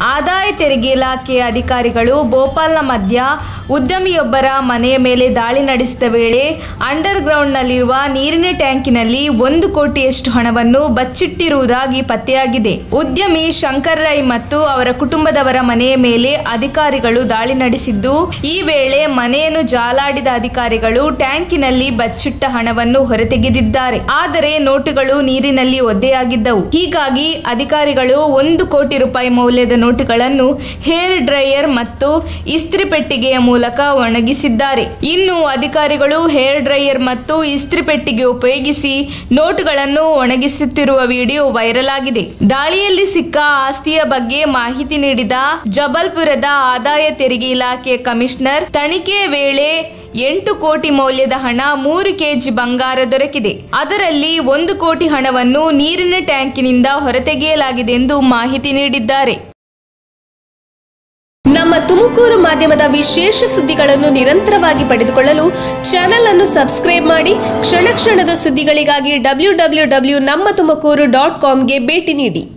ಆದಾಯ ತೆರಿಗೆ ಇಲಾಖೆಯ ಅಧಿಕಾರಿಗಳು ಭೋಪಾಲ್ನ ಮಧ್ಯ ಉದ್ಯಮಿಯೊಬ್ಬರ ಮನೆಯ ಮೇಲೆ ದಾಳಿ ನಡೆಸಿದ ವೇಳೆ ಅಂಡರ್ ಗ್ರೌಂಡ್ನಲ್ಲಿರುವ ನೀರಿನ ಟ್ಯಾಂಕಿನಲ್ಲಿ ಒಂದು ಕೋಟಿಯಷ್ಟು ಹಣವನ್ನು ಬಚ್ಚಿಟ್ಟಿರುವುದಾಗಿ ಪತ್ತೆಯಾಗಿದೆ ಉದ್ಯಮಿ ಶಂಕರ್ ರೈ ಮತ್ತು ಅವರ ಕುಟುಂಬದವರ ಮನೆಯ ಮೇಲೆ ಅಧಿಕಾರಿಗಳು ದಾಳಿ ನಡೆಸಿದ್ದು ಈ ವೇಳೆ ಮನೆಯನ್ನು ಜಾಲಾಡಿದ ಅಧಿಕಾರಿಗಳು ಟ್ಯಾಂಕಿನಲ್ಲಿ ಬಚ್ಚಿಟ್ಟ ಹಣವನ್ನು ಹೊರತೆಗೆದಿದ್ದಾರೆ ಆದರೆ ನೋಟುಗಳು ನೀರಿನಲ್ಲಿ ಒದ್ದೆಯಾಗಿದ್ದವು ಹೀಗಾಗಿ ಅಧಿಕಾರಿಗಳು ಒಂದು ಕೋಟಿ ರೂಪಾಯಿ ಮೌಲ್ಯದ ನೋಟುಗಳನ್ನು ಹೇರ್ ಡ್ರೈಯರ್ ಮತ್ತು ಇಸ್ತ್ರಿ ಪೆಟ್ಟಿಗೆಯ ಮೂಲಕ ಒಣಗಿಸಿದ್ದಾರೆ ಇನ್ನು ಅಧಿಕಾರಿಗಳು ಹೇರ್ ಡ್ರೈಯರ್ ಮತ್ತು ಇಸ್ತ್ರಿ ಪೆಟ್ಟಿಗೆ ಉಪಯೋಗಿಸಿ ನೋಟುಗಳನ್ನು ಒಣಗಿಸುತ್ತಿರುವ ವಿಡಿಯೋ ವೈರಲ್ ಆಗಿದೆ ದಾಳಿಯಲ್ಲಿ ಸಿಕ್ಕ ಆಸ್ತಿಯ ಬಗ್ಗೆ ಮಾಹಿತಿ ನೀಡಿದ ಜಬಲ್ಪುರದ ಆದಾಯ ತೆರಿಗೆ ಇಲಾಖೆಯ ಕಮಿಷನರ್ ತನಿಖೆಯ ವೇಳೆ ಎಂಟು ಕೋಟಿ ಮೌಲ್ಯದ ಹಣ ಮೂರು ಕೆಜಿ ಬಂಗಾರ ದೊರಕಿದೆ ಅದರಲ್ಲಿ ಒಂದು ಕೋಟಿ ಹಣವನ್ನು ನೀರಿನ ಟ್ಯಾಂಕಿನಿಂದ ಹೊರತೆಗೆಯಲಾಗಿದೆ ಎಂದು ಮಾಹಿತಿ ನೀಡಿದ್ದಾರೆ ನಮ್ಮ ತುಮಕೂರು ಮಾಧ್ಯಮದ ವಿಶೇಷ ಸುದ್ದಿಗಳನ್ನು ನಿರಂತರವಾಗಿ ಪಡೆದುಕೊಳ್ಳಲು ಚಾನೆಲ್ ಅನ್ನು ಸಬ್ಸ್ಕ್ರೈಬ್ ಮಾಡಿ ಕ್ಷಣ ಕ್ಷಣದ ಸುದ್ದಿಗಳಿಗಾಗಿ ಡಬ್ಲ್ಯೂ ಡಬ್ಲ್ಯೂ ಡಬ್ಲ್ಯೂ ನಮ್ಮ ತುಮಕೂರು ಡಾಟ್ ಕಾಮ್ಗೆ ಭೇಟಿ ನೀಡಿ